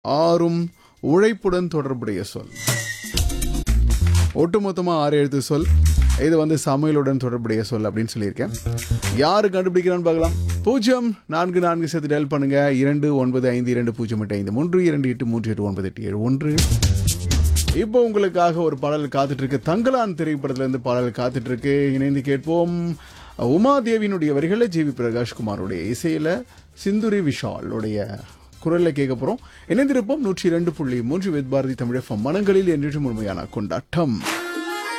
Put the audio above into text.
ஆறும் உழைப்புடன் தொடர்புடைய சொல் ஒட்டுமொத்தமா ஆறு எழுத்து சொல் இது வந்து சமையலுடன் தொடர்புடைய சொல் அப்படின்னு சொல்லியிருக்கேன் யாரு கண்டுபிடிக்கிறான்னு பார்க்கலாம் பூஜ்ஜியம் நான்கு நான்கு சேர்த்து டெல் பண்ணுங்க இரண்டு ஒன்பது ஐந்து இரண்டு பூஜ்ஜியம் எட்டு ஐந்து மூன்று இரண்டு எட்டு மூன்று எட்டு ஒன்பது எட்டு ஏழு ஒன்று இப்போ உங்களுக்காக ஒரு பாடல் காத்துட்டு இருக்கு தங்கலான் திரைப்படத்துல இருந்து பாடல் காத்துட்டு இருக்கு இணைந்து கேட்போம் உமாதேவியினுடைய வரிகளில் ஜி வி பிரகாஷ்குமாருடைய இசையில சிந்துரி விஷாலுடைய குரல்ல கேட்க போறோம் இணைந்திருப்போம் நூற்றி இரண்டு புள்ளி மூன்று வித் பாரதி தமிழ் மனங்களில் என்று முழுமையான கொண்டாட்டம்